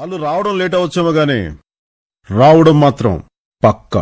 వాళ్ళు రావడం లేట్ అవచ్చేమో గానీ రావడం మాత్రం పక్కా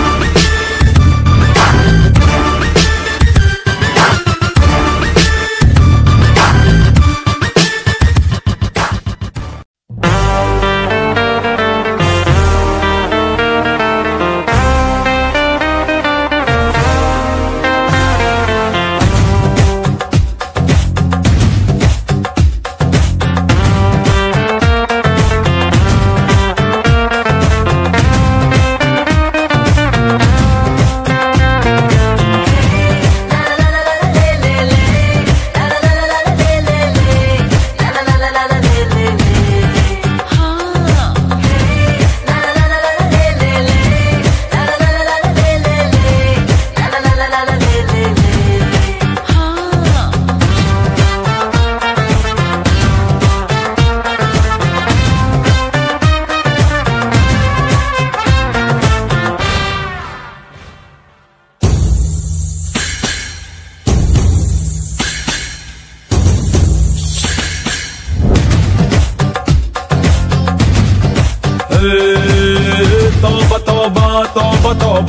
తోబ తోబ తోబ తోబ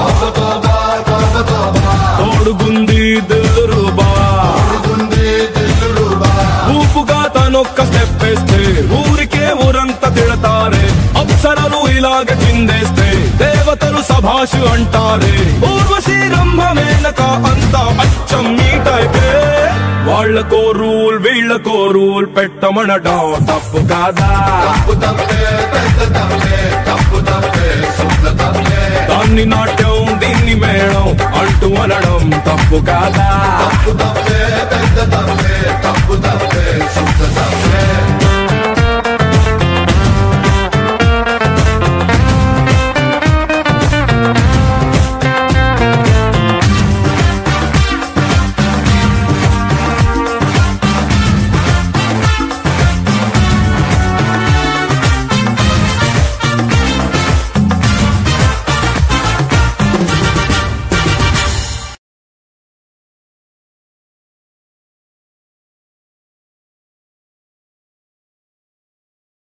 తోడుగుంది దిల్రుబా ఊపుగా తనొక్క స్టెప్ వేస్తే ఊరికే ఊరంతా తిడతారే అప్సరలు ఇలాగ చిందేస్తే దేవతలు సభాషు అంటారే ఊర్వశి రంభ మేనక అంతా అచ్చం మీ టైపే వాళ్ళకో రూల్ వీళ్ళకో రూల్ పెట్టమనడం తప్పు కాదా దాన్ని నాట్యం దీన్ని మేళం అంటూ అనడం తప్పు కాదా తప్పు తప్పే పెద్ద తప్పే తప్పు తప్పే శుద్ధ తప్పే